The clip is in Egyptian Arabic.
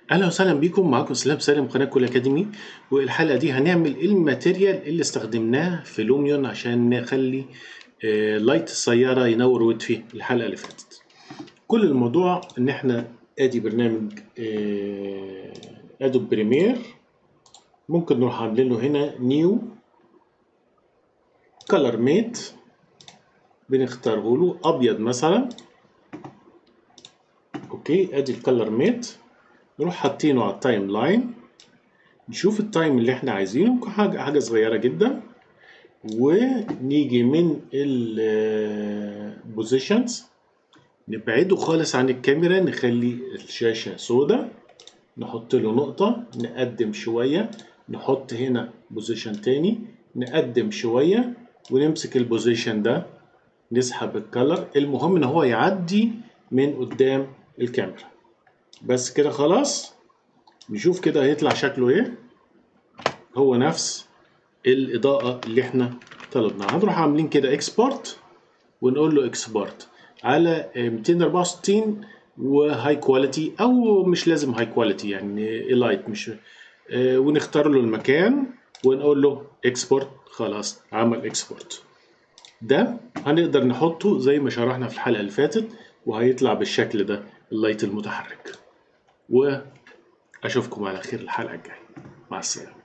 اهلا وسهلا بيكم معاكم اسلام سالم قناه كول اكاديمي والحلقه دي هنعمل الماتيريال اللي استخدمناه في لوميون عشان نخلي آه، لايت السياره ينور ويطفي الحلقه اللي فاتت كل الموضوع ان احنا ادي برنامج آه، ادوب بريمير ممكن نروح عاملين له هنا نيو كلر ميت بنختاره له ابيض مثلا اوكي ادي الكلر ميت نروح حاطينه على التايم لاين نشوف التايم اللي احنا عايزينه ممكن حاجة حاجة صغيرة جدا ونيجي من البوزيشنز نبعده خالص عن الكاميرا نخلي الشاشة سوداء نحط له نقطة نقدم شوية نحط هنا بوزيشن تاني نقدم شوية ونمسك البوزيشن ده نسحب الكلر المهم ان هو يعدي من قدام الكاميرا بس كده خلاص نشوف كده هيطلع شكله ايه هو نفس الإضاءة اللي احنا طلبناها هنروح عاملين كده اكسبورت ونقول له اكسبورت على 264 وهاي كواليتي او مش لازم هاي كواليتي يعني الايت مش آه، ونختار له المكان ونقول له اكسبورت خلاص عمل اكسبورت ده هنقدر نحطه زي ما شرحنا في الحلقة اللي فاتت وهيطلع بالشكل ده اللايت المتحرك واشوفكم على خير الحلقة الجاية مع السلامة